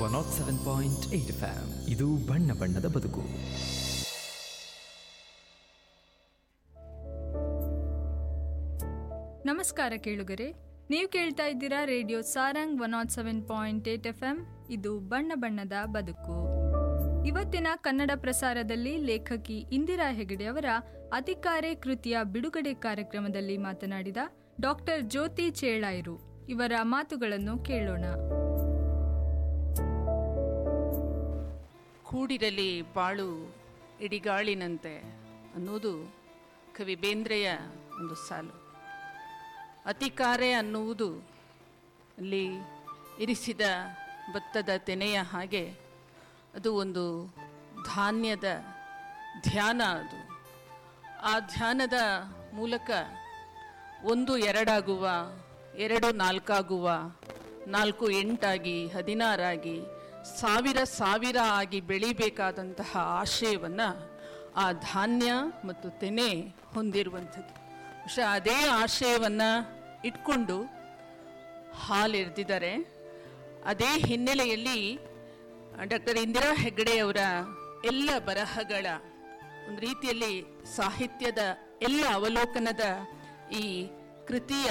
one naught seven point eight F M ಇದು ಬಣ್ಣ ಬಣ್ಣದ ಬದುಕು ನಮಸ್ಕಾರ ಕೇಳುಗರೆ ನೀವು ಕೇಳ್ತಾ ಇದ್ದೀರಾ radio Sarang one naught seven point eight F M ಇದು ಬಣ್ಣ ಬಣ್ಣದ ಬದುಕು ಇವತ್ತಿನ ಕನ್ನಡ ಪ್ರಸಾರದಲ್ಲಿ ಲೇಖಕಿ ಇಂದಿರಾ ಹೆಗಡೆ ಅವರ ಅಧಿಕಾರೆ ಕೃತಿಯ ಬಿಡುಗಡೆ ಕಾರ್ಯಕ್ರಮದಲ್ಲಿ ಮಾತನಾಡಿದ ಡಾಕ್ಟರ್ ಜ್ಯೋತಿ ಚೇಳಾಯರು ಇವರ ಮಾತುಗಳನ್ನು ಕೇಳೋಣ ಕೂಡಿರಲಿ ಬಾಳು ಇಡಿಗಾಳಿನಂತೆ ಅನ್ನುವುದು ಕವಿ ಬೇಂದ್ರೆಯ ಒಂದು ಸಾಲು ಅತಿಕಾರೆ ಅನ್ನುವುದು ಅಲ್ಲಿ ಇರಿಸಿದ ಭತ್ತದ ತೆನೆಯ ಹಾಗೆ ಅದು ಒಂದು ಧಾನ್ಯದ ಧ್ಯಾನ ಅದು ಆ ಧ್ಯಾನದ ಮೂಲಕ ಒಂದು ಎರಡಾಗುವ ಎರಡು ನಾಲ್ಕಾಗುವ ನಾಲ್ಕು ಎಂಟಾಗಿ ಹದಿನಾರಾಗಿ ಸಾವಿರ ಸಾವಿರ ಆಗಿ ಬೆಳಿಬೇಕಾದಂತಹ ಆಶಯವನ್ನು ಆ ಧಾನ್ಯ ಮತ್ತು ತೆನೆ ಹೊಂದಿರುವಂಥದ್ದು ಬಹುಶಃ ಅದೇ ಆಶಯವನ್ನು ಇಟ್ಕೊಂಡು ಹಾಲು ಎರೆದಿದ್ದಾರೆ ಅದೇ ಹಿನ್ನೆಲೆಯಲ್ಲಿ ಡಾಕ್ಟರ್ ಇಂದಿರಾ ಹೆಗ್ಗಡೆಯವರ ಎಲ್ಲ ಬರಹಗಳ ಒಂದು ರೀತಿಯಲ್ಲಿ ಸಾಹಿತ್ಯದ ಎಲ್ಲ ಅವಲೋಕನದ ಈ ಕೃತಿಯ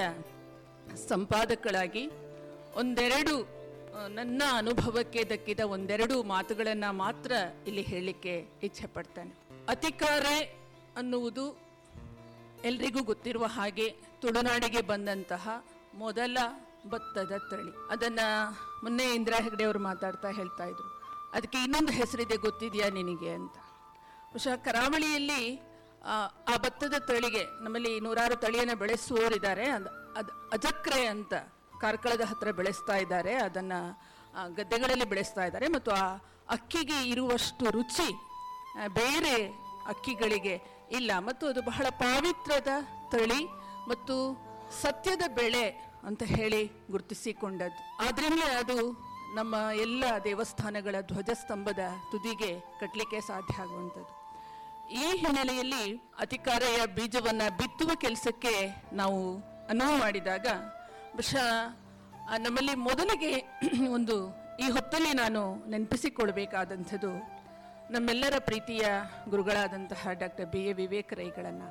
ಸಂಪಾದಕಳಾಗಿ ಒಂದೆರಡು ಆ, ನನ್ನ ಅನುಭವಕ್ಕೆ ದಕ್ಕಿದ ಒಂದೆರಡು ಮಾತುಗಳನ್ನು ಮಾತ್ರ ಇಲ್ಲಿ ಹೇಳಲಿಕ್ಕೆ ಇಚ್ಛೆ ಪಡ್ತೇನೆ ಅತಿಕಾರೆ ಅನ್ನುವುದು ಎಲ್ರಿಗೂ ಗೊತ್ತಿರುವ ಹಾಗೆ ತುಳುನಾಡಿಗೆ ಬಂದಂತಹ ಮೊದಲ ಭತ್ತದ ತಳಿ ಅದನ್ನ ಮೊನ್ನೆ ಇಂದಿರಾ ಹೆಗ್ಡೆ ಅವರು ಮಾತಾಡ್ತಾ ಹೇಳ್ತಾ ಇದ್ರು ಅದಕ್ಕೆ ಇನ್ನೊಂದು ಹೆಸರಿದೆ ಗೊತ್ತಿದೆಯಾ ನಿನಗೆ ಅಂತ ಬಹುಶಃ ಕರಾವಳಿಯಲ್ಲಿ ಆ, ಆ ಭತ್ತದ ತಳಿಗೆ ನಮ್ಮಲ್ಲಿ ನೂರಾರು ತಳಿಯನ್ನು ಬೆಳೆಸುವವರಿದ್ದಾರೆ ಅದು ಅದು ಅಜಕ್ರೆ ಅಂತ ಕಾರ್ಕಳದ ಹತ್ರ ಬೆಳೆಸ್ತಾ ಇದ್ದಾರೆ ಅದನ್ನು ಗದ್ದೆಗಳಲ್ಲಿ ಬೆಳೆಸ್ತಾ ಇದ್ದಾರೆ ಮತ್ತು ಆ ಅಕ್ಕಿಗೆ ಇರುವಷ್ಟು ರುಚಿ ಆ, ಬೇರೆ ಅಕ್ಕಿಗಳಿಗೆ ಇಲ್ಲ ಮತ್ತು ಅದು ಬಹಳ ಪಾವಿತ್ರದ ತಳಿ ಮತ್ತು ಸತ್ಯದ ಬೆಳೆ ಅಂತ ಹೇಳಿ ಗುರುತಿಸಿಕೊಂಡದ್ದು ಆದ್ರಿಂದ ಅದು ನಮ್ಮ ಎಲ್ಲ ದೇವಸ್ಥಾನಗಳ ಧ್ವಜಸ್ತಂಭದ ತುದಿಗೆ ಕಟ್ಟಲಿಕ್ಕೆ ಸಾಧ್ಯ ಆಗುವಂಥದ್ದು ಈ ಹಿನ್ನೆಲೆಯಲ್ಲಿ ಅಧಿಕಾರೆಯ ಬೀಜವನ್ನ ಬಿತ್ತುವ ಕೆಲಸಕ್ಕೆ ನಾವು ಅನುವು ಮಾಡಿದಾಗ ಬಹುಶಃ ಆ, ನಮ್ಮಲ್ಲಿ ಮೊದಲಿಗೆ ಒಂದು ಈ ಹೊತ್ತಲ್ಲಿ ನಾನು ನೆನಪಿಸಿಕೊಳ್ಬೇಕಾದಂಥದ್ದು ನಮ್ಮೆಲ್ಲರ ಪ್ರೀತಿಯ ಗುರುಗಳಾದಂತಹ ಡಾಕ್ಟರ್ ಬಿ ಎ ವಿವೇಕ ರೈಗಳನ್ನು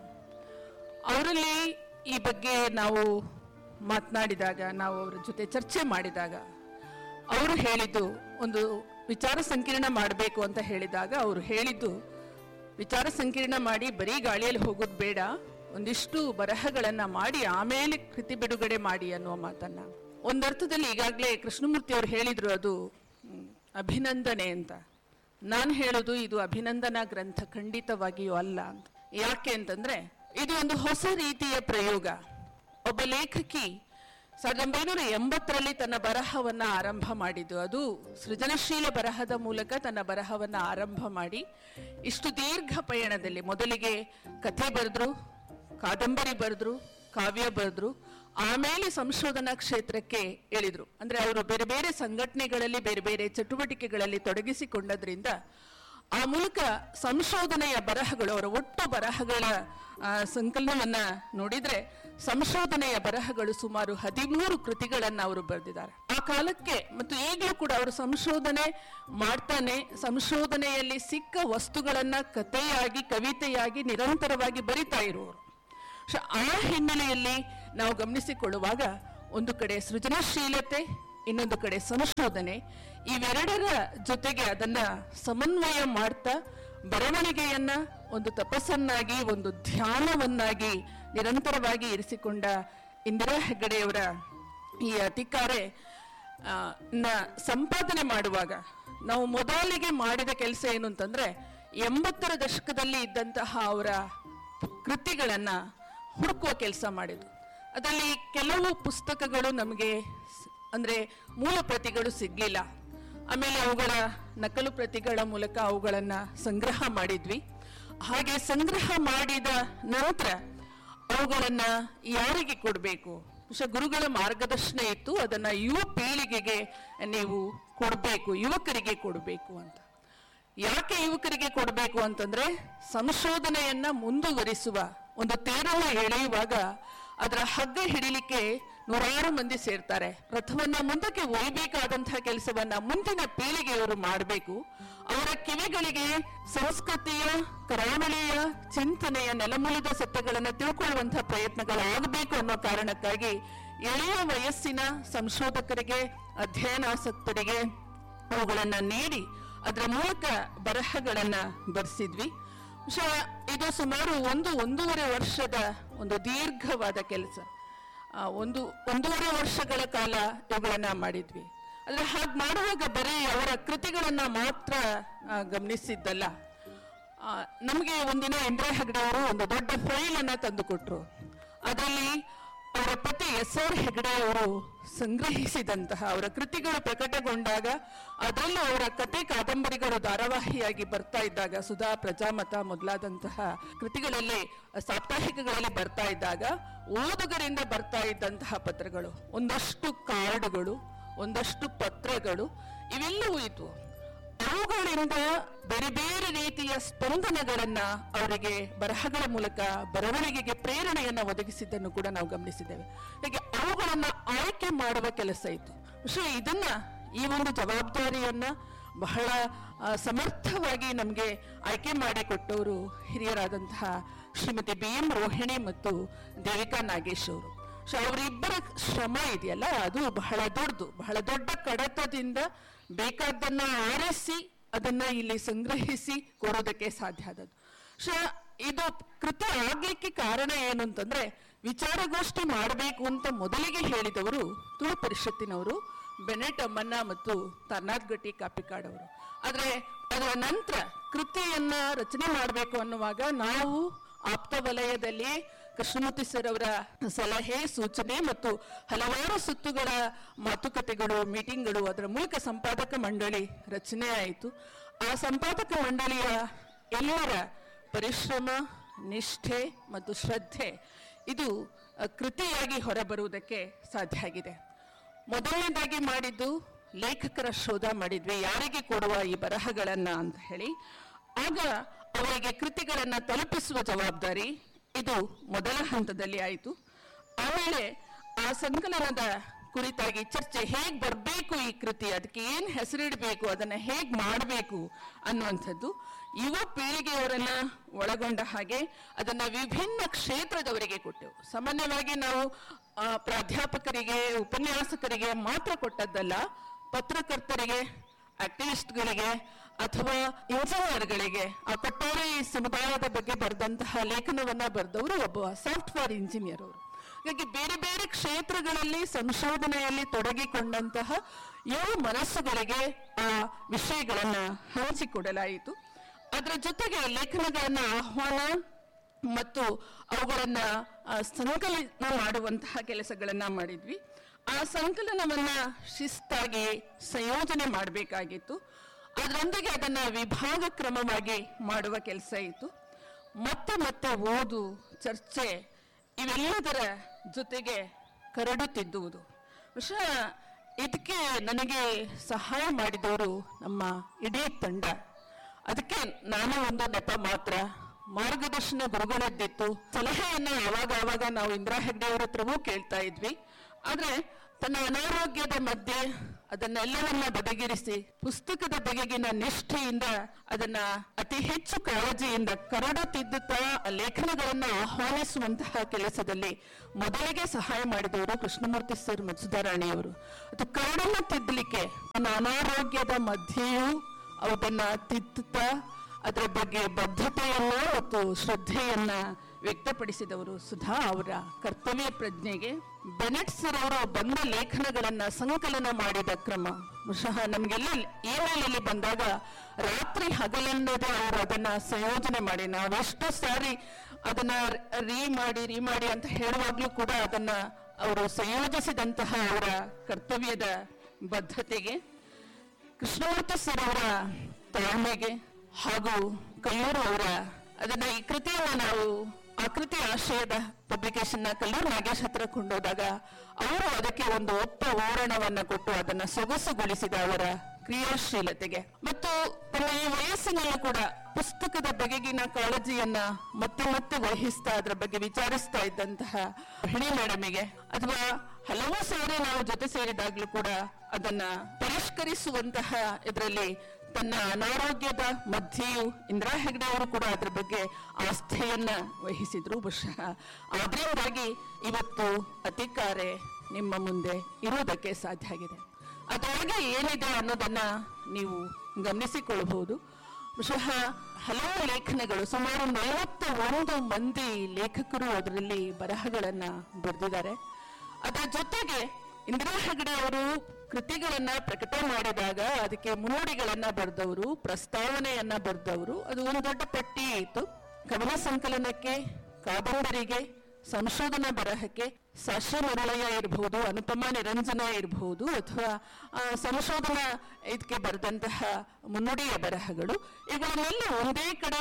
ಅವರಲ್ಲಿ ಈ ಬಗ್ಗೆ ನಾವು ಮಾತನಾಡಿದಾಗ ನಾವು ಅವರ ಜೊತೆ ಚರ್ಚೆ ಮಾಡಿದಾಗ ಅವರು ಹೇಳಿದ್ದು ಒಂದು ವಿಚಾರ ಸಂಕಿರಣ ಮಾಡಬೇಕು ಅಂತ ಹೇಳಿದಾಗ ಅವರು ಹೇಳಿದ್ದು ವಿಚಾರ ಸಂಕಿರಣ ಮಾಡಿ ಬರೀ ಗಾಳಿಯಲ್ಲಿ ಹೋಗೋದು ಬೇಡ ಒಂದಿಷ್ಟು ಬರಹಗಳನ್ನು ಮಾಡಿ ಆಮೇಲೆ ಕೃತಿ ಬಿಡುಗಡೆ ಮಾಡಿ ಅನ್ನುವ ಮಾತನ್ನ ಒಂದರ್ಥದಲ್ಲಿ ಈಗಾಗಲೇ ಕೃಷ್ಣಮೂರ್ತಿ ಅವರು ಹೇಳಿದ್ರು ಅದು ಹ್ಮ್, ಅಭಿನಂದನೆ ಅಂತ ನಾನು ಹೇಳೋದು ಇದು ಅಭಿನಂದನಾ ಗ್ರಂಥ ಖಂಡಿತವಾಗಿಯೂ ಅಲ್ಲ ಅಂತ ಯಾಕೆ ಅಂತಂದ್ರೆ ಇದು ಒಂದು ಹೊಸ ರೀತಿಯ ಪ್ರಯೋಗ ಒಬ್ಬ ಲೇಖಕಿ ಸಾವಿರದ ಒಂಬೈನೂರ ಎಂಬತ್ತರಲ್ಲಿ ತನ್ನ ಬರಹವನ್ನ ಆರಂಭ ಮಾಡಿದ್ದು ಅದು ಸೃಜನಶೀಲ ಬರಹದ ಮೂಲಕ ತನ್ನ ಬರಹವನ್ನ ಆರಂಭ ಮಾಡಿ ಇಷ್ಟು ದೀರ್ಘ ಪಯಣದಲ್ಲಿ ಮೊದಲಿಗೆ ಕಥೆ ಬರೆದ್ರು ಕಾದಂಬರಿ ಬರೆದ್ರು ಕಾವ್ಯ ಬರೆದ್ರು ಆಮೇಲೆ ಸಂಶೋಧನಾ ಕ್ಷೇತ್ರಕ್ಕೆ ಇಳಿದ್ರು ಅಂದ್ರೆ ಅವರು ಬೇರೆ ಬೇರೆ ಸಂಘಟನೆಗಳಲ್ಲಿ ಬೇರೆ ಬೇರೆ ಚಟುವಟಿಕೆಗಳಲ್ಲಿ ತೊಡಗಿಸಿಕೊಂಡದ್ರಿಂದ ಆ ಮೂಲಕ ಸಂಶೋಧನೆಯ ಬರಹಗಳು ಅವರ ಒಟ್ಟು ಬರಹಗಳ ಆ, ಸಂಕಲನವನ್ನ ನೋಡಿದ್ರೆ ಸಂಶೋಧನೆಯ ಬರಹಗಳು ಸುಮಾರು ಹದಿಮೂರು ಕೃತಿಗಳನ್ನ ಅವರು ಬರೆದಿದ್ದಾರೆ ಆ ಕಾಲಕ್ಕೆ ಮತ್ತು ಈಗಲೂ ಕೂಡ ಅವರು ಸಂಶೋಧನೆ ಮಾಡ್ತಾನೆ ಸಂಶೋಧನೆಯಲ್ಲಿ ಸಿಕ್ಕ ವಸ್ತುಗಳನ್ನ ಕಥೆಯಾಗಿ ಕವಿತೆಯಾಗಿ ನಿರಂತರವಾಗಿ ಬರಿತಾ ಇರುವವರು ಶ- ಆ ಹಿನ್ನೆಲೆಯಲ್ಲಿ ನಾವು ಗಮನಿಸಿಕೊಳ್ಳುವಾಗ ಒಂದು ಕಡೆ ಸೃಜನಶೀಲತೆ ಇನ್ನೊಂದು ಕಡೆ ಸಂಶೋಧನೆ ಇವೆರಡರ ಜೊತೆಗೆ ಅದನ್ನ ಸಮನ್ವಯ ಮಾಡ್ತಾ ಬರವಣಿಗೆಯನ್ನ ಒಂದು ತಪಸ್ಸನ್ನಾಗಿ ಒಂದು ಧ್ಯಾನವನ್ನಾಗಿ ನಿರಂತರವಾಗಿ ಇರಿಸಿಕೊಂಡ ಇಂದಿರಾ ಹೆಗ್ಗಡೆಯವರ ಈ ಅಧಿಕಾರೆ ಆ, ನ ಸಂಪಾದನೆ ಮಾಡುವಾಗ ನಾವು ಮೊದಲಿಗೆ ಮಾಡಿದ ಕೆಲಸ ಏನು ಅಂತಂದ್ರೆ ಎಂಬತ್ತರ ದಶಕದಲ್ಲಿ ಇದ್ದಂತಹ ಅವರ ಕೃತಿಗಳನ್ನ ಹುಡುಕುವ ಕೆಲಸ ಮಾಡಿದ್ದು ಅದರಲ್ಲಿ ಕೆಲವು ಪುಸ್ತಕಗಳು ನಮಗೆ ಸ್- ಅಂದ್ರೆ ಮೂಲ ಪ್ರತಿಗಳು ಸಿಗ್ಲಿಲ್ಲ ಆಮೇಲೆ ಅವುಗಳ ನಕಲು ಪ್ರತಿಗಳ ಮೂಲಕ ಅವುಗಳನ್ನ ಸಂಗ್ರಹ ಮಾಡಿದ್ವಿ ಹಾಗೆ ಸಂಗ್ರಹ ಮಾಡಿದ ನಂತರ ಅವುಗಳನ್ನ ಯಾರಿಗೆ ಕೊಡಬೇಕು ಬಹುಶಃ ಗುರುಗಳ ಮಾರ್ಗದರ್ಶನ ಇತ್ತು ಅದನ್ನ ಯುವ ಪೀಳಿಗೆಗೆ ನೀವು ಕೊಡಬೇಕು ಯುವಕರಿಗೆ ಕೊಡಬೇಕು ಅಂತ ಯಾಕೆ ಯುವಕರಿಗೆ ಕೊಡಬೇಕು ಅಂತಂದ್ರೆ ಸಂಶೋಧನೆಯನ್ನ ಮುಂದುವರಿಸುವ ಒಂದು ತೇರನ್ನು ಎಳೆಯುವಾಗ ಅದರ ಹಗ್ಗ ಹಿಡಿಲಿಕ್ಕೆ ನೂರಾರು ಮಂದಿ ಸೇರ್ತಾರೆ ರಥವನ್ನ ಮುಂದಕ್ಕೆ ಒಯ್ಯಬೇಕಾದಂತಹ ಕೆಲಸವನ್ನ ಮುಂದಿನ ಪೀಳಿಗೆಯವರು ಮಾಡಬೇಕು ಅವರ ಕಿವಿಗಳಿಗೆ ಸಂಸ್ಕೃತಿಯ ಕರಾವಳಿಯ ಚಿಂತನೆಯ ನೆಲಮೂಲದ ಸತ್ಯಗಳನ್ನು ತಿಳ್ಕೊಳ್ಳುವಂತಹ ಪ್ರಯತ್ನಗಳಾಗಬೇಕು ಅನ್ನೋ ಕಾರಣಕ್ಕಾಗಿ ಎಳೆಯ ವಯಸ್ಸಿನ ಸಂಶೋಧಕರಿಗೆ ಅಧ್ಯಯನಾಸಕ್ತರಿಗೆ ಅವುಗಳನ್ನ ನೀಡಿ ಅದರ ಮೂಲಕ ಬರಹಗಳನ್ನ ಬರೆಸಿದ್ವಿ ಬಹುಶಃ ಇದು ಸುಮಾರು ಒಂದು ಒಂದೂವರೆ ವರ್ಷದ ಒಂದು ದೀರ್ಘವಾದ ಕೆಲಸ ಆ, ಒಂದು ಒಂದೂವರೆ ವರ್ಷಗಳ ಕಾಲ ಇವುಗಳನ್ನ ಮಾಡಿದ್ವಿ ಆದ್ರೆ ಹಾಗೆ ಮಾಡುವಾಗ ಬರೀ ಅವರ ಕೃತಿಗಳನ್ನ ಮಾತ್ರ ಆ, ಗಮನಿಸಿದ್ದಲ್ಲ ಆ, ನಮಗೆ ಒಂದಿನ ಇಂದ್ರ ಹೆಗಡೆ ಅವರು ಒಂದು ದೊಡ್ಡ ಫೈಲ್ ಅನ್ನ ತಂದು ಕೊಟ್ರು ಅದರಲ್ಲಿ ಅವರ ಪತಿ ಎಸ್ ಆರ್ ಹೆಗಡೆ ಅವರು ಸಂಗ್ರಹಿಸಿದಂತಹ ಅವರ ಕೃತಿಗಳು ಪ್ರಕಟಗೊಂಡಾಗ ಅದರಲ್ಲೂ ಅವರ ಕತೆ ಕಾದಂಬರಿಗಳು ಧಾರಾವಾಹಿಯಾಗಿ ಬರ್ತಾ ಇದ್ದಾಗ ಸುಧಾ ಪ್ರಜಾಮತ ಮೊದಲಾದಂತಹ ಕೃತಿಗಳಲ್ಲಿ ಸಾಪ್ತಾಹಿಕಗಳಲ್ಲಿ ಬರ್ತಾ ಇದ್ದಾಗ ಓದುಗರಿಂದ ಬರ್ತಾ ಇದ್ದಂತಹ ಪತ್ರಗಳು ಒಂದಷ್ಟು ಕಾರ್ಡುಗಳು ಒಂದಷ್ಟು ಪತ್ರಗಳು ಇವೆಲ್ಲವೂ ಇದ್ವು ಅವುಗಳಿಂದ ಬೇರೆ ಬೇರೆ ರೀತಿಯ ಸ್ಪಂದನಗಳನ್ನ ಅವರಿಗೆ ಬರಹಗಳ ಮೂಲಕ ಬರವಣಿಗೆಗೆ ಪ್ರೇರಣೆಯನ್ನ ಒದಗಿಸಿದ್ದನ್ನು ಕೂಡ ನಾವು ಗಮನಿಸಿದ್ದೇವೆ ಹಾಗೆ ಅವುಗಳನ್ನ ಆಯ್ಕೆ ಮಾಡುವ ಕೆಲಸ ಇತ್ತು പക്ഷേ ಇದನ್ನ ಈ ಒಂದು ಜವಾಬ್ದಾರಿಯನ್ನ ಬಹಳ ಆ, ಸಮರ್ಥವಾಗಿ ನಮಗೆ ಆಯ್ಕೆ ಮಾಡಿಕೊಟ್ಟವರು ಹಿರಿಯರಾದಂತಹ ಶ್ರೀಮತಿ ಬಿ ಎಂ ರೋಹಿಣಿ ಮತ್ತು ದೇವಿಕಾ ನಾಗೇಶ್ ಅವರು ಸೊ ಅವರಿಬ್ಬರ ಶ್ರಮ ಇದೆಯಲ್ಲ ಅದು ಬಹಳ ದೊಡ್ಡದು ಬಹಳ ದೊಡ್ಡ ಕಡತದಿಂದ ಬೇಕಾದ್ದನ್ನ ಆರಿಸಿ ಅದನ್ನ ಇಲ್ಲಿ ಸಂಗ್ರಹಿಸಿ ಕೊಡೋದಕ್ಕೆ ಸಾಧ್ಯ ಆದದ್ದು ಸೊ ಇದು ಕೃತಿ ಆಗ್ಲಿಕ್ಕೆ ಕಾರಣ ಏನು ಅಂತಂದ್ರೆ ವಿಚಾರಗೋಷ್ಠಿ ಮಾಡಬೇಕು ಅಂತ ಮೊದಲಿಗೆ ಹೇಳಿದವರು ತುಳು ಪರಿಷತ್ತಿನವರು ಬೆನೆಟ್ ಅಮ್ಮನ್ನ ಮತ್ತು ತರ್ನಾಥ್ ಗಟ್ಟಿ ಕಾಪಿಕಾಡ್ ಅವರು ಆದ್ರೆ ಅದರ ನಂತರ ಕೃತಿಯನ್ನ ರಚನೆ ಮಾಡಬೇಕು ಅನ್ನುವಾಗ ನಾವು ಆಪ್ತ ವಲಯದಲ್ಲಿ ಕೃಷ್ಣಮೂರ್ತಿ ಸರ್ ಅವರ ಸಲಹೆ ಸೂಚನೆ ಮತ್ತು ಹಲವಾರು ಸುತ್ತುಗಳ ಮಾತುಕತೆಗಳು ಮೀಟಿಂಗ್ಗಳು ಅದರ ಮೂಲಕ ಸಂಪಾದಕ ಮಂಡಳಿ ರಚನೆ ಆಯಿತು ಆ ಸಂಪಾದಕ ಮಂಡಳಿಯ ಎಲ್ಲರ ಪರಿಶ್ರಮ ನಿಷ್ಠೆ ಮತ್ತು ಶ್ರದ್ಧೆ ಇದು ಅ, ಕೃತಿಯಾಗಿ ಹೊರಬರುವುದಕ್ಕೆ ಸಾಧ್ಯ ಆಗಿದೆ ಮೊದಲನೇದಾಗಿ ಮಾಡಿದ್ದು ಲೇಖಕರ ಶೋಧ ಮಾಡಿದ್ವಿ ಯಾರಿಗೆ ಕೊಡುವ ಈ ಬರಹಗಳನ್ನ ಅಂತ ಹೇಳಿ ಆಗ ಅವರಿಗೆ ಕೃತಿಗಳನ್ನ ತಲುಪಿಸುವ ಜವಾಬ್ದಾರಿ ಇದು ಮೊದಲ ಹಂತದಲ್ಲಿ ಆಯಿತು ಆಮೇಲೆ ಆ ಸಂಕಲನದ ಕುರಿತಾಗಿ ಚರ್ಚೆ ಹೇಗ್ ಬರಬೇಕು ಈ ಕೃತಿ ಅದಕ್ಕೆ ಏನ್ ಹೆಸರಿಡಬೇಕು ಅದನ್ನ ಹೇಗ್ ಮಾಡಬೇಕು ಅನ್ನುವಂಥದ್ದು ಯುವ ಪೀಳಿಗೆಯವರನ್ನ ಒಳಗೊಂಡ ಹಾಗೆ ಅದನ್ನ ವಿಭಿನ್ನ ಕ್ಷೇತ್ರದವರಿಗೆ ಕೊಟ್ಟೆವು ಸಾಮಾನ್ಯವಾಗಿ ನಾವು ಆ, ಪ್ರಾಧ್ಯಾಪಕರಿಗೆ ಉಪನ್ಯಾಸಕರಿಗೆ ಮಾತ್ರ ಕೊಟ್ಟದ್ದಲ್ಲ ಪತ್ರಕರ್ತರಿಗೆ ಆಕ್ಟಿವಿಸ್ಟ್ಗಳಿಗೆ ಅಥವಾ ಇಂಜಿನಿಯರ್ಗಳಿಗೆ ಆ ಕೊಟ್ಟಾರೆ ಈ ಸಮುದಾಯದ ಬಗ್ಗೆ ಬರೆದಂತಹ ಲೇಖನವನ್ನ ಬರೆದವರು ಒಬ್ಬ ಸಾಫ್ಟ್ವೇರ್ ಇಂಜಿನಿಯರ್ ಅವರು ಹಾಗಾಗಿ ಬೇರೆ ಬೇರೆ ಕ್ಷೇತ್ರಗಳಲ್ಲಿ ಸಂಶೋಧನೆಯಲ್ಲಿ ತೊಡಗಿಕೊಂಡಂತಹ ಯುವ ಮನಸ್ಸುಗಳಿಗೆ ಆ ವಿಷಯಗಳನ್ನ ಹಂಚಿಕೊಡಲಾಯಿತು ಅದರ ಜೊತೆಗೆ ಲೇಖನಗಳನ್ನ ಆಹ್ವಾನ ಮತ್ತು ಅವುಗಳನ್ನ ಆ, ಸಂಕಲನ ಮಾಡುವಂತಹ ಕೆಲಸಗಳನ್ನ ಮಾಡಿದ್ವಿ ಆ ಸಂಕಲನವನ್ನ ಶಿಸ್ತಾಗಿ ಸಂಯೋಜನೆ ಮಾಡಬೇಕಾಗಿತ್ತು ಅದರೊಂದಿಗೆ ಅದನ್ನ ವಿಭಾಗ ಕ್ರಮವಾಗಿ ಮಾಡುವ ಕೆಲಸ ಇತ್ತು ಮತ್ತೆ ಮತ್ತೆ ಓದು ಚರ್ಚೆ ಇವೆಲ್ಲದರ ಜೊತೆಗೆ ಕರಡು ತಿದ್ದುವುದು ಬಹುಶಃ ಇದಕ್ಕೆ ನನಗೆ ಸಹಾಯ ಮಾಡಿದವರು ನಮ್ಮ ಇಡೀ ತಂಡ ಅದಕ್ಕೆ ನಾನು ಒಂದು ನೆಪ ಮಾತ್ರ ಮಾರ್ಗದರ್ಶನ ಗುರುಗಳದ್ದಿತ್ತು ಸಲಹೆಯನ್ನ ಯಾವಾಗ ಆವಾಗ ನಾವು ಇಂದಿರಾ ಹೆಗ್ಡೆ ಅವರ ಹತ್ರವೂ ಕೇಳ್ತಾ ಇದ್ವಿ ಆದ್ರೆ ತನ್ನ ಅನಾರೋಗ್ಯದ ಮಧ್ಯೆ ಅದನ್ನೆಲ್ಲವನ್ನ ಬದಗಿರಿಸಿ ಪುಸ್ತಕದ ಬಗೆಗಿನ ನಿಷ್ಠೆಯಿಂದ ಅದನ್ನ ಅತಿ ಹೆಚ್ಚು ಕಾಳಜಿಯಿಂದ ಕರಡು ತಿದ್ದುತ್ತಾ ಆ ಲೇಖನಗಳನ್ನ ಆಹ್ವಾನಿಸುವಂತಹ ಕೆಲಸದಲ್ಲಿ ಮೊದಲಿಗೆ ಸಹಾಯ ಮಾಡಿದವರು ಕೃಷ್ಣಮೂರ್ತಿ ಸರ್ ಮತ್ತು ಸುಧಾರಾಣಿಯವರು ಅದು ಕರಡನ್ನ ತಿದ್ದಲಿಕ್ಕೆ ತನ್ನ ಅನಾರೋಗ್ಯದ ಮಧ್ಯೆಯೂ ಅದನ್ನ ತಿದ್ದುತ್ತಾ ಅದರ ಬಗ್ಗೆ ಬದ್ಧತೆಯನ್ನ ಮತ್ತು ಶ್ರದ್ಧೆಯನ್ನ ವ್ಯಕ್ತಪಡಿಸಿದವರು ಸುಧಾ ಅವರ ಕರ್ತವ್ಯ ಪ್ರಜ್ಞೆಗೆ ಬೆನೆಟ್ ಸರ್ ಅವರು ಬಂದ ಲೇಖನಗಳನ್ನ ಸಂಕಲನ ಮಾಡಿದ ಕ್ರಮ ಬಹುಶಃ ನಮಗೆಲ್ಲ ಇಮೇಲಲ್ಲಿ ಬಂದಾಗ ರಾತ್ರಿ ಹಗಲೆನ್ನದೆ ಅವರು ಅದನ್ನ ಸಂಯೋಜನೆ ಮಾಡಿ ನಾವೆಷ್ಟು ಸಾರಿ ಅದನ್ನ ರೀ ಮಾಡಿ ರೀ ಮಾಡಿ ಅಂತ ಹೇಳುವಾಗ್ಲೂ ಕೂಡ ಅದನ್ನ ಅವರು ಸಂಯೋಜಿಸಿದಂತಹ ಅವರ ಕರ್ತವ್ಯದ ಬದ್ಧತೆಗೆ ಕೃಷ್ಣಮೂರ್ತಿ ಸರ್ ಅವರ ತಾಳ್ಮೆಗೆ ಹಾಗೂ ಕಲ್ಲೂರು ಅವರ ಅದನ್ನ ಈ ಕೃತಿಯನ್ನ ನಾವು ಆ ಕೃತಿ ಆಶಯದ ಪಬ್ಲಿಕೇಶನ್ ನ ಕಲ್ಲೂರು ನಾಗೇಶ್ ಹತ್ರ ಕೊಂಡೋದಾಗ ಅವರು ಅದಕ್ಕೆ ಒಂದು ಒಪ್ಪ ಓರಣವನ್ನ ಕೊಟ್ಟು ಅದನ್ನ ಸೊಗಸುಗೊಳಿಸಿದ ಅವರ ಕ್ರಿಯಾಶೀಲತೆಗೆ ಮತ್ತು ತಮ್ಮ ಈ ವಯಸ್ಸಿನಲ್ಲೂ ಕೂಡ ಪುಸ್ತಕದ ಬಗೆಗಿನ ಕಾಳಜಿಯನ್ನ ಮತ್ತೆ ಮತ್ತೆ ವಹಿಸ್ತಾ ಅದರ ಬಗ್ಗೆ ವಿಚಾರಿಸ್ತಾ ಇದ್ದಂತಹ ಹಿಣಿ ಮೇಡಮಿಗೆ ಅಥವಾ ಹಲವು ಸಾರಿ ನಾವು ಜೊತೆ ಸೇರಿದಾಗ್ಲೂ ಕೂಡ ಅದನ್ನ ಪರಿಷ್ಕರಿಸುವಂತಹ ಇದರಲ್ಲಿ ತನ್ನ ಅನಾರೋಗ್ಯದ ಮಧ್ಯೆಯೂ ಇಂದಿರಾ ಹೆಗ್ಡೆ ಅವರು ಕೂಡ ಅದರ ಬಗ್ಗೆ ಆಸ್ಥೆಯನ್ನ ವಹಿಸಿದ್ರು ಬಹುಶಃ ಆದ್ರಿಂದಾಗಿ ಇವತ್ತು ಅಧಿಕಾರೆ ನಿಮ್ಮ ಮುಂದೆ ಇರುವುದಕ್ಕೆ ಸಾಧ್ಯ ಆಗಿದೆ ಅದರೊಳಗೆ ಏನಿದೆ ಅನ್ನೋದನ್ನ ನೀವು ಗಮನಿಸಿಕೊಳ್ಳಬಹುದು ಬಹುಶಃ ಹಲವು ಲೇಖನಗಳು ಸುಮಾರು ನಲವತ್ತ ಒಂದು ಮಂದಿ ಲೇಖಕರು ಅದರಲ್ಲಿ ಬರಹಗಳನ್ನ ಬರೆದಿದ್ದಾರೆ ಅದರ ಜೊತೆಗೆ ಇಂದಿರಾ ಹೆಗಡೆ ಅವರು ಕೃತಿಗಳನ್ನ ಪ್ರಕಟ ಮಾಡಿದಾಗ ಅದಕ್ಕೆ ಮುನ್ನುಡಿಗಳನ್ನ ಬರೆದವರು ಪ್ರಸ್ತಾವನೆಯನ್ನ ಬರೆದವರು ಅದು ಒಂದು ದೊಡ್ಡ ಪಟ್ಟಿ ಇತ್ತು ಕವನ ಸಂಕಲನಕ್ಕೆ ಕಾದಂಬರಿಗೆ ಸಂಶೋಧನಾ ಬರಹಕ್ಕೆ ಸಾಶ್ಯ ಮರಳಯ್ಯ ಇರಬಹುದು ಅನುಪಮ ನಿರಂಜನ ಇರಬಹುದು ಅಥವಾ ಆ, ಸಂಶೋಧನಾ ಇದಕ್ಕೆ ಬರೆದಂತಹ ಮುನ್ನುಡಿಯ ಬರಹಗಳು ಇವುಗಳನ್ನೆಲ್ಲ ಒಂದೇ ಕಡೆ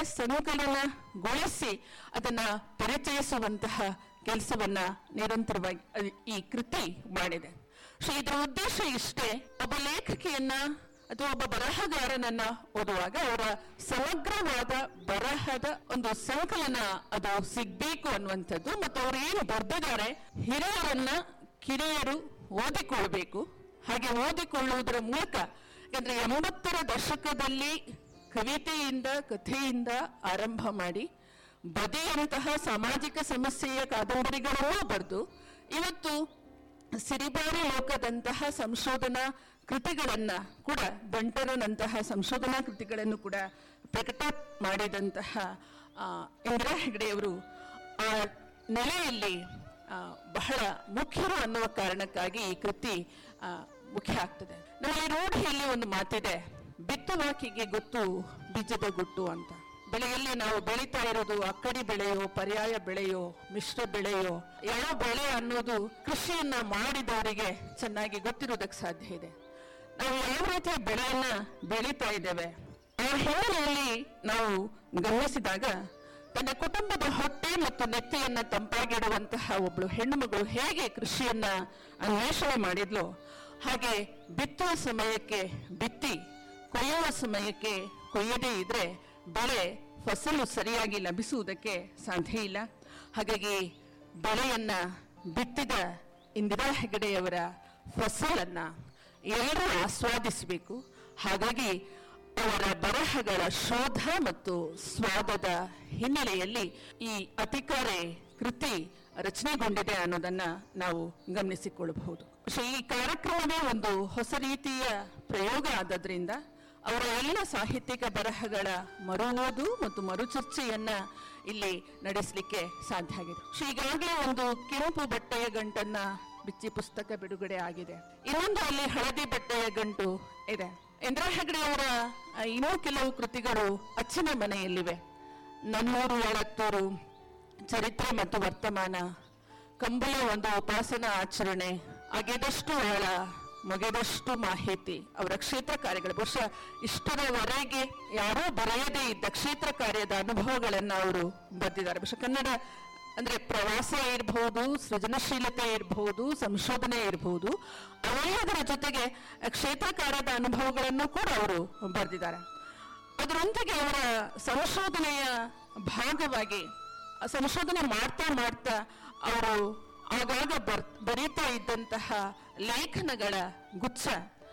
ಸಂಕಲನಗೊಳಿಸಿ ಅದನ್ನ ಪರಿಚಯಿಸುವಂತಹ ಕೆಲಸವನ್ನ ನಿರಂತರವಾಗಿ ಅಹ್, ಈ ಕೃತಿ ಮಾಡಿದೆ ಸೊ ಇದರ ಉದ್ದೇಶ ಇಷ್ಟೇ ಒಬ್ಬ ಲೇಖಕಿಯನ್ನ ಅಥವಾ ಒಬ್ಬ ಬರಹಗಾರನನ್ನ ಓದುವಾಗ ಅವರ ಸಮಗ್ರವಾದ ಬರಹದ ಒಂದು ಸಂಕಲನ ಅದು ಸಿಗ್ಬೇಕು ಅನ್ನುವಂಥದ್ದು ಮತ್ತು ಅವರು ಏನು ಬರೆದಿದ್ದಾರೆ ಹಿರಿಯರನ್ನ ಕಿರಿಯರು ಓದಿಕೊಳ್ಬೇಕು ಹಾಗೆ ಓದಿಕೊಳ್ಳುವುದರ ಮೂಲಕ ಯಾಕಂದ್ರೆ ಎಂಬತ್ತರ ದಶಕದಲ್ಲಿ ಕವಿತೆಯಿಂದ ಕಥೆಯಿಂದ ಆರಂಭ ಮಾಡಿ ಬದಿಯಂತಹ ಸಾಮಾಜಿಕ ಸಮಸ್ಯೆಯ ಕಾದಂಬರಿಗಳನ್ನೂ ಬರೆದು ಇವತ್ತು ಸಿರಿಬಾರಿ ಲೋಕದಂತಹ ಸಂಶೋಧನಾ ಕೃತಿಗಳನ್ನ ಕೂಡ ಬಂಟರನಂತಹ ಸಂಶೋಧನಾ ಕೃತಿಗಳನ್ನು ಕೂಡ ಪ್ರಕಟ ಮಾಡಿದಂತಹ ಆ, ಇಂದಿರಾ ಹೆಗಡೆಯವರು ಆ ನೆಲೆಯಲ್ಲಿ ಆ, ಬಹಳ ಮುಖ್ಯರು ಅನ್ನುವ ಕಾರಣಕ್ಕಾಗಿ ಈ ಕೃತಿ ಆ, ಮುಖ್ಯ ಆಗ್ತದೆ ನಮ್ಮ ಈ ರೂಢಿಯಲ್ಲಿ ಒಂದು ಮಾತಿದೆ ಬಿತ್ತುವಾಕಿಗೆ ಗೊತ್ತು ಬೀಜದ ಗುಟ್ಟು ಅಂತ ಬೆಳೆಯಲ್ಲಿ ನಾವು ಬೆಳೀತಾ ಇರೋದು ಅಕ್ಕಡಿ ಬೆಳೆಯೋ ಪರ್ಯಾಯ ಬೆಳೆಯೋ ಮಿಶ್ರ ಬೆಳೆಯೋ ಎಳ ಬೆಳೆ ಅನ್ನೋದು ಕೃಷಿಯನ್ನ ಮಾಡಿದವರಿಗೆ ಚೆನ್ನಾಗಿ ಗೊತ್ತಿರೋದಕ್ಕೆ ಸಾಧ್ಯ ಇದೆ ನಾವು ಯಾವ ರೀತಿಯ ಬೆಳೆಯನ್ನ ಬೆಳೀತಾ ಇದ್ದೇವೆ ಆ ಹಿನ್ನೆಲೆಯಲ್ಲಿ ನಾವು ಗಮನಿಸಿದಾಗ ತನ್ನ ಕುಟುಂಬದ ಹೊಟ್ಟೆ ಮತ್ತು ನೆತ್ತಿಯನ್ನ ತಂಪಾಗಿಡುವಂತಹ ಒಬ್ಳು ಹೆಣ್ಣು ಮಗಳು ಹೇಗೆ ಕೃಷಿಯನ್ನ ಅನ್ವೇಷಣೆ ಮಾಡಿದ್ಲು ಹಾಗೆ ಬಿತ್ತುವ ಸಮಯಕ್ಕೆ ಬಿತ್ತಿ ಕೊಯ್ಯುವ ಸಮಯಕ್ಕೆ ಕೊಯ್ಯದೇ ಇದ್ರೆ ಬೆಳೆ ಫಸಲು ಸರಿಯಾಗಿ ಲಭಿಸುವುದಕ್ಕೆ ಸಾಧ್ಯ ಇಲ್ಲ ಹಾಗಾಗಿ ಬೆಳೆಯನ್ನ ಬಿತ್ತಿದ ಇಂದಿರಾ ಹೆಗಡೆಯವರ ಫಸಲನ್ನ ಎಲ್ಲರೂ ಆಸ್ವಾದಿಸಬೇಕು ಹಾಗಾಗಿ ಅವರ ಬರಹಗಳ ಶೋಧ ಮತ್ತು ಸ್ವಾದದ ಹಿನ್ನೆಲೆಯಲ್ಲಿ ಈ ಅತಿಕಾರೆ ಕೃತಿ ರಚನೆಗೊಂಡಿದೆ ಅನ್ನೋದನ್ನ ನಾವು ಗಮನಿಸಿಕೊಳ್ಳಬಹುದು ಸೊ ಈ ಕಾರ್ಯಕ್ರಮವೇ ಒಂದು ಹೊಸ ರೀತಿಯ ಪ್ರಯೋಗ ಆದದ್ರಿಂದ ಅವರ ಎಲ್ಲ ಸಾಹಿತ್ಯಿಕ ಬರಹಗಳ ಮರು ಓದು ಮತ್ತು ಮರುಚರ್ಚೆಯನ್ನ ಇಲ್ಲಿ ನಡೆಸಲಿಕ್ಕೆ ಸಾಧ್ಯ ಆಗಿದೆ ಸೊ ಈಗಾಗಲೇ ಒಂದು ಕೆಂಪು ಬಟ್ಟೆಯ ಗಂಟನ್ನ ಬಿಚ್ಚಿ ಪುಸ್ತಕ ಬಿಡುಗಡೆ ಆಗಿದೆ ಇನ್ನೊಂದು ಅಲ್ಲಿ ಹಳದಿ ಬಟ್ಟೆಯ ಗಂಟು ಇದೆ ಇಂದಿರಾ ಹೆಗಡೆ ಅವರ ಆ, ಇನ್ನೂ ಕೆಲವು ಕೃತಿಗಳು ಅಚ್ಚಿನ ಮನೆಯಲ್ಲಿವೆ ನನ್ನೂರು ಎಳತ್ತೂರು ಚರಿತ್ರೆ ಮತ್ತು ವರ್ತಮಾನ ಕಂಬಳ ಒಂದು ಉಪಾಸನಾ ಆಚರಣೆ ಅಗೆದಷ್ಟು ಆಳ ಮುಗಿದಷ್ಟು ಮಾಹಿತಿ ಅವರ ಕ್ಷೇತ್ರ ಕಾರ್ಯಗಳು ಬಹುಶಃ ಇಷ್ಟರವರೆಗೆ ಯಾರೂ ಬರೆಯದೇ ಇದ್ದ ಕ್ಷೇತ್ರ ಕಾರ್ಯದ ಅನುಭವಗಳನ್ನ ಅವರು ಬರೆದಿದ್ದಾರೆ ಬಹುಶಃ ಕನ್ನಡ ಅಂದ್ರೆ ಪ್ರವಾಸ ಇರಬಹುದು ಸೃಜನಶೀಲತೆ ಇರಬಹುದು ಸಂಶೋಧನೆ ಇರಬಹುದು ಅವೆಲ್ಲದರ ಜೊತೆಗೆ ಕ್ಷೇತ್ರ ಕಾರ್ಯದ ಅನುಭವಗಳನ್ನು ಕೂಡ ಅವರು ಬರೆದಿದ್ದಾರೆ ಅದರೊಂದಿಗೆ ಅವರ ಸಂಶೋಧನೆಯ ಭಾಗವಾಗಿ ಆ ಸಂಶೋಧನೆ ಮಾಡ್ತಾ ಮಾಡ್ತಾ ಅವರು ಆಗಾಗ ಬರ್ ಬರೀತಾ ಇದ್ದಂತಹ ಲೇಖನಗಳ ಗುಚ್ಛ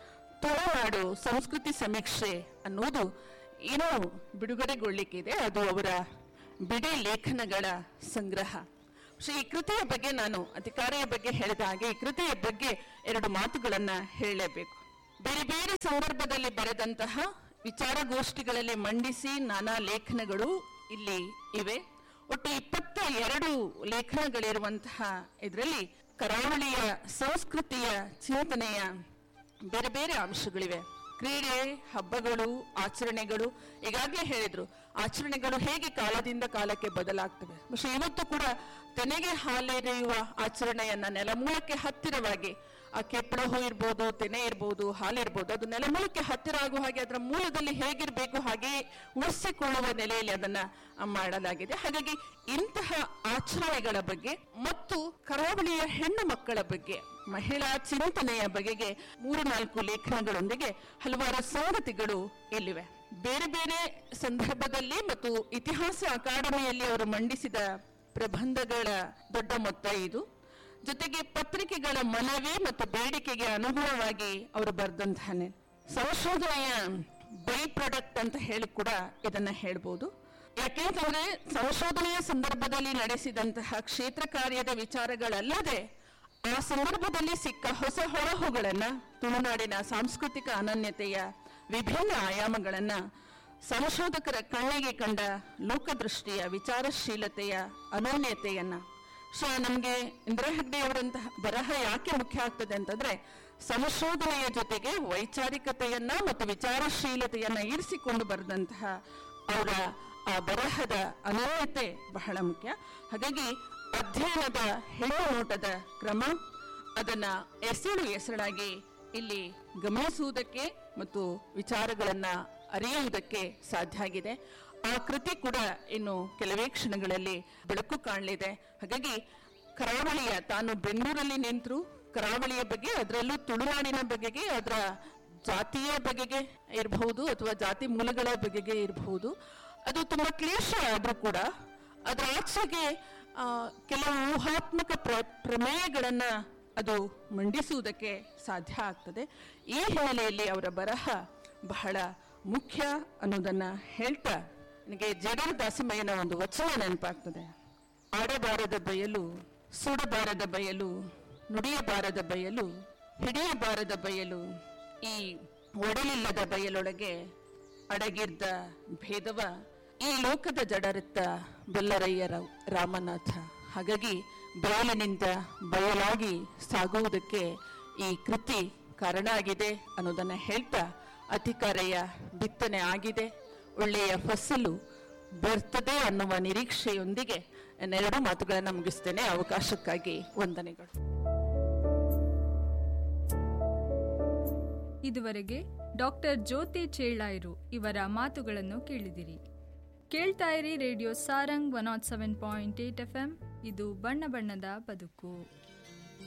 ತುಳುನಾಡು ಸಂಸ್ಕೃತಿ ಸಮೀಕ್ಷೆ ಅನ್ನೋದು ಏನೋ ಬಿಡುಗಡೆಗೊಳ್ಳಿಕ್ಕಿದೆ ಅದು ಅವರ ಬಿಡಿ ಲೇಖನಗಳ ಸಂಗ್ರಹ ಸೊ ಈ ಕೃತಿಯ ಬಗ್ಗೆ ನಾನು ಅಧಿಕಾರಿಯ ಬಗ್ಗೆ ಹೇಳಿದ ಹಾಗೆ ಈ ಕೃತಿಯ ಬಗ್ಗೆ ಎರಡು ಮಾತುಗಳನ್ನ ಹೇಳಲೇಬೇಕು ಬೇರೆ ಬೇರೆ ಸಂದರ್ಭದಲ್ಲಿ ಬರೆದಂತಹ ವಿಚಾರಗೋಷ್ಠಿಗಳಲ್ಲಿ ಮಂಡಿಸಿ ನಾನಾ ಲೇಖನಗಳು ಇಲ್ಲಿ ಇವೆ ಒಟ್ಟು ಇಪ್ಪತ್ತ ಎರಡು ಲೇಖನಗಳಿರುವಂತಹ ಇದರಲ್ಲಿ ಕರಾವಳಿಯ ಸಂಸ್ಕೃತಿಯ ಚಿಂತನೆಯ ಬೇರೆ ಬೇರೆ ಅಂಶಗಳಿವೆ ಕ್ರೀಡೆ ಹಬ್ಬಗಳು ಆಚರಣೆಗಳು ಈಗಾಗಲೇ ಹೇಳಿದ್ರು ಆಚರಣೆಗಳು ಹೇಗೆ ಕಾಲದಿಂದ ಕಾಲಕ್ಕೆ ಬದಲಾಗ್ತವೆ പക്ഷെ ಇವತ್ತು ಕೂಡ ತೆನೆಗೆ ಹಾಲೆರೆಯುವ ಆಚರಣೆಯನ್ನ ನೆಲಮೂಲಕ್ಕೆ ಹತ್ತಿರವಾಗಿ ಆ ಕೆಪ್ಪಳಹು ಇರ್ಬೋದು ತೆನೆ ಇರ್ಬೋದು ಹಾಲಿರ್ಬೋದು ಅದು ನೆಲಮೂಲಕ್ಕೆ ಹತ್ತಿರ ಆಗುವ ಹಾಗೆ ಅದರ ಮೂಲದಲ್ಲಿ ಹೇಗಿರ್ಬೇಕು ಹಾಗೆ ಉಳಿಸಿಕೊಳ್ಳುವ ನೆಲೆಯಲ್ಲಿ ಅದನ್ನ ಆ, ಮಾಡಲಾಗಿದೆ ಹಾಗಾಗಿ ಇಂತಹ ಆಚರಣೆಗಳ ಬಗ್ಗೆ ಮತ್ತು ಕರಾವಳಿಯ ಹೆಣ್ಣು ಮಕ್ಕಳ ಬಗ್ಗೆ ಮಹಿಳಾ ಚಿಂತನೆಯ ಬಗೆಗೆ ಮೂರು ನಾಲ್ಕು ಲೇಖನಗಳೊಂದಿಗೆ ಹಲವಾರು ಸಂಗತಿಗಳು ಇಲ್ಲಿವೆ ಬೇರೆ ಬೇರೆ ಸಂದರ್ಭದಲ್ಲಿ ಮತ್ತು ಇತಿಹಾಸ ಅಕಾಡೆಮಿಯಲ್ಲಿ ಅವರು ಮಂಡಿಸಿದ ಪ್ರಬಂಧಗಳ ದೊಡ್ಡ ಮೊತ್ತ ಇದು ಜೊತೆಗೆ ಪತ್ರಿಕೆಗಳ ಮನವಿ ಮತ್ತು ಬೇಡಿಕೆಗೆ ಅನುಗುಣವಾಗಿ ಅವರು ಬರೆದಂತಾನೆ ಸಂಶೋಧನೆಯ ಬೈ ಪ್ರಾಡಕ್ಟ್ ಅಂತ ಹೇಳಿ ಕೂಡ ಇದನ್ನ ಹೇಳ್ಬೋದು ಯಾಕೆಂತಂದ್ರೆ ಸಂಶೋಧನೆಯ ಸಂದರ್ಭದಲ್ಲಿ ನಡೆಸಿದಂತಹ ಕ್ಷೇತ್ರ ಕಾರ್ಯದ ವಿಚಾರಗಳಲ್ಲದೆ ಆ ಸಂದರ್ಭದಲ್ಲಿ ಸಿಕ್ಕ ಹೊಸ ಹೊಳಹುಗಳನ್ನ ತುಳುನಾಡಿನ ಸಾಂಸ್ಕೃತಿಕ ಅನನ್ಯತೆಯ ವಿಭಿನ್ನ ಆಯಾಮಗಳನ್ನ ಸಂಶೋಧಕರ ಕಣ್ಣಿಗೆ ಕಂಡ ಲೋಕದೃಷ್ಟಿಯ ವಿಚಾರಶೀಲತೆಯ ಅನನ್ಯತೆಯನ್ನ ಸೊ ನಮಗೆ ಇಂದಿರಾ ಹೆಗ್ಡೆ ಅವರಂತಹ ಬರಹ ಯಾಕೆ ಮುಖ್ಯ ಆಗ್ತದೆ ಅಂತಂದ್ರೆ ಸಂಶೋಧನೆಯ ಜೊತೆಗೆ ವೈಚಾರಿಕತೆಯನ್ನ ಮತ್ತು ವಿಚಾರಶೀಲತೆಯನ್ನ ಇರಿಸಿಕೊಂಡು ಬರೆದಂತಹ ಅವರ ಆ ಬರಹದ ಅನನ್ಯತೆ ಬಹಳ ಮುಖ್ಯ ಹಾಗಾಗಿ ಅಧ್ಯಯನದ ಹೆಣ್ಣು ನೋಟದ ಕ್ರಮ ಅದನ್ನ ಎಸಳು ಎಸಳಾಗಿ ಇಲ್ಲಿ ಗಮನಿಸುವುದಕ್ಕೆ ಮತ್ತು ವಿಚಾರಗಳನ್ನ ಅರಿಯುವುದಕ್ಕೆ ಸಾಧ್ಯ ಆಗಿದೆ ಆ ಕೃತಿ ಕೂಡ ಇನ್ನು ಕೆಲವೇ ಕ್ಷಣಗಳಲ್ಲಿ ಬೆಳಕು ಕಾಣಲಿದೆ ಹಾಗಾಗಿ ಕರಾವಳಿಯ ತಾನು ಬೆಂಗಳೂರಲ್ಲಿ ನಿಂತರು ಕರಾವಳಿಯ ಬಗ್ಗೆ ಅದರಲ್ಲೂ ತುಳುನಾಡಿನ ಬಗೆಗೆ ಅದರ ಜಾತಿಯ ಬಗೆಗೆ ಇರಬಹುದು ಅಥವಾ ಜಾತಿ ಮೂಲಗಳ ಬಗೆಗೆ ಇರಬಹುದು ಅದು ತುಂಬಾ ಕ್ಲೇಶ ಆದ್ರೂ ಕೂಡ ಅದರ ಆಚೆಗೆ ಆ, ಕೆಲವು ಊಹಾತ್ಮಕ ಪ್ರ ಪ್ರಮೇಯಗಳನ್ನ ಅದು ಮಂಡಿಸುವುದಕ್ಕೆ ಸಾಧ್ಯ ಆಗ್ತದೆ ಈ ಹಿನ್ನೆಲೆಯಲ್ಲಿ ಅವರ ಬರಹ ಬಹಳ ಮುಖ್ಯ ಅನ್ನೋದನ್ನ ಹೇಳ್ತಾ ನನಗೆ ಜಗನ್ ದಾಸಿಮಯ್ಯನ ಒಂದು ವಚನ ನೆನಪಾಗ್ತದೆ ಆಡಬಾರದ ಬಯಲು ಸುಡಬಾರದ ಬಯಲು ನುಡಿಯಬಾರದ ಬಯಲು ಹಿಡಿಯಬಾರದ ಬಯಲು ಈ ಒಡಲಿಲ್ಲದ ಬಯಲೊಳಗೆ ಅಡಗಿದ್ದ ಭೇದವ ಈ ಲೋಕದ ಜಡರಿತ್ತ ಬಲ್ಲರಯ್ಯ ರಾ- ರಾಮನಾಥ ಹಾಗಾಗಿ ಬಯಲಿನಿಂದ ಬಯಲಾಗಿ ಸಾಗುವುದಕ್ಕೆ ಈ ಕೃತಿ ಕಾರಣ ಆಗಿದೆ ಅನ್ನೋದನ್ನ ಹೇಳ್ತಾ ಅಧಿಕಾರೆಯ ಬಿತ್ತನೆ ಆಗಿದೆ ಒಳ್ಳೆಯ ಫಸಲು ಬರ್ತದೆ ಅನ್ನುವ ನಿರೀಕ್ಷೆಯೊಂದಿಗೆ ನಾನೆರಡು ಮಾತುಗಳನ್ನು ಮುಗಿಸ್ತೇನೆ ಅವಕಾಶಕ್ಕಾಗಿ ವಂದನೆಗಳು ಇದುವರೆಗೆ ಡಾಕ್ಟರ್ ಜ್ಯೋತಿ ಚೇಳಾಯ್ರು ಇವರ ಮಾತುಗಳನ್ನು ಕೇಳಿದಿರಿ ಕೇಳ್ತಾ ಇರಿ radio Sarang one naught seven point eight F M ಇದು ಬಣ್ಣ ಬಣ್ಣದ ಬದುಕು